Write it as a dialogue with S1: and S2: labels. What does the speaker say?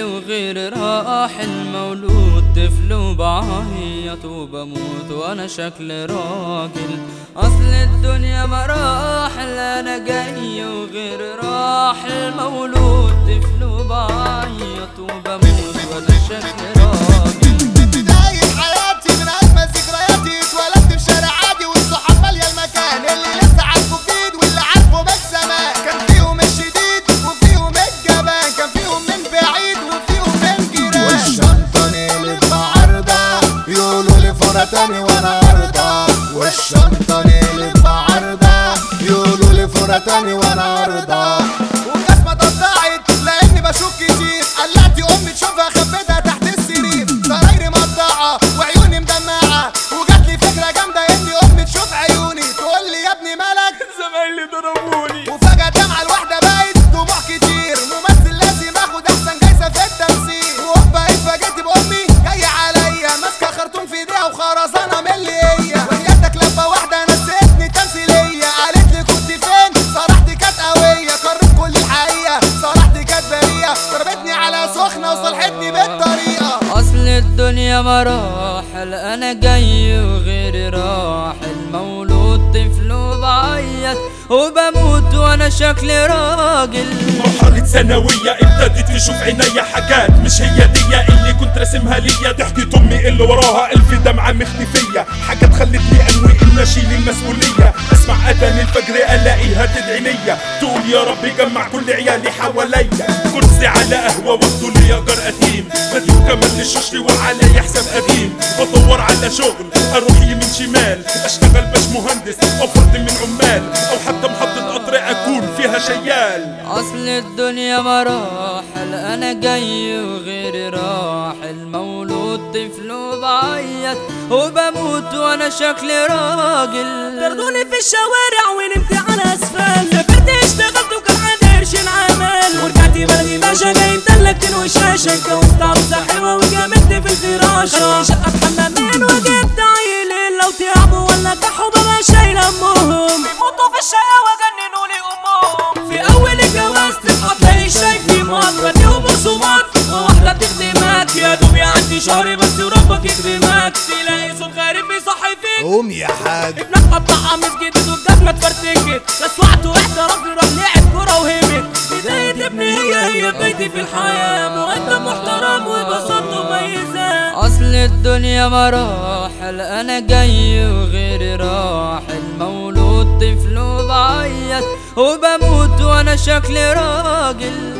S1: وغير راح المولود طفل وبعيط وبموت وانا شكل راجل اصل الدنيا مراحل انا جاي وغير راح المولود طفل وبعيط وبموت وانا شكل راجل
S2: بداية حياتي من أجمل ذكرياتي اتولدت في شارع عادي والصحاب مالية المكان اللي لسه عارفه جديد واللي عارفه من زمان كان فيهم الشديد وفيهم الجبان كان فيهم من بعيد وفيهم من جيران والشنطة نقلت بعرضة يقولوا لي فرقة تاني وانا ارضى والشنطة نقلت بعرضة يقولوا لي فرقة تاني وانا ارضى والجزمة ضاعت لاني بشوف كتير قلعتي امي تشوفها خبيتها تحت السرير سرايري مقطعة وعيوني مدمعة وجات لي فكرة جامدة اني امي تشوف عيوني تقول لي يا ابني مالك
S1: زمايلي ضربوني
S2: وفجأة دمعة الواحدة بقت دموع كتير ممثل لازم اخد احسن جايزة في التمثيل وهوبا اتفاجئت بامي جاية عليا ماسكة خرطوم في ايديها وخرزانة من اللي هي ويدك لفة واحدة نسيتني تمثيلية قالت لي كنت فين صراحتي كانت قوية قررت كل الحقيقة صراحتي كانت بريئة ضربتني على سخنة وصلحتني بالطريقة
S1: اصل الدنيا مراحل انا جاي وغيري راحل مولود طفل وبعيط وبموت وانا شكلي راجل
S3: مرحلة ثانوية ابتدت تشوف عينيا حاجات مش هي دي اللي كنت راسمها ليا ضحكة امي اللي وراها الف دمعة مختفية حاجات خلتني انوي ان اشيل المسؤولية اسمع اذان الفجر الاقيها تدعي ليا تقول يا رب جمع كل عيالي حواليا كرسي على قهوة واخده لي ايجار قديم بديو كمان للششري وعلي حساب قديم بدور على شغل اروح يمين شمال اشتغل باش مهندس او فرد من عمال او حتى محطة قطر اكون فيها شيال
S1: اصل الدنيا مراحل انا جاي وغيري راحل مولود طفل وبعيط وبموت وانا شكلي راجل
S4: طردوني في الشوارع ونمت على اسفل سافرت اشتغلت وكان عندي قرش العمل ورجعت بلدي باشا جاي مدلك وشاشة اتجوزت عروسة حلوة وجامدت في الفراشة شقة حمامين وجبت عيلين لو تعبوا ولا كحوا بلا شايل همهم بيموتوا في الشقاوة جننوا لي امهم في اول الجواز تصحى تلاقي شاي في مطر فيهم رسومات وواحدة تخدمك يا دوب يعدي شهر بس وربك يكرمك تلاقي صوت غريب بيصحي فيك
S2: قوم يا حاج
S4: ابنك قطع قميص جديد والجزمة اتفرتكت رسوعت واحترف راح لعب كورة وهبت بداية ابني هي هي بدايتي في الحياة مقدم محترم وبساطته مميزة
S1: اصل الدنيا مراحل انا جاي وغيري راحل مولود طفل وبعيط وبموت وانا شكلي راجل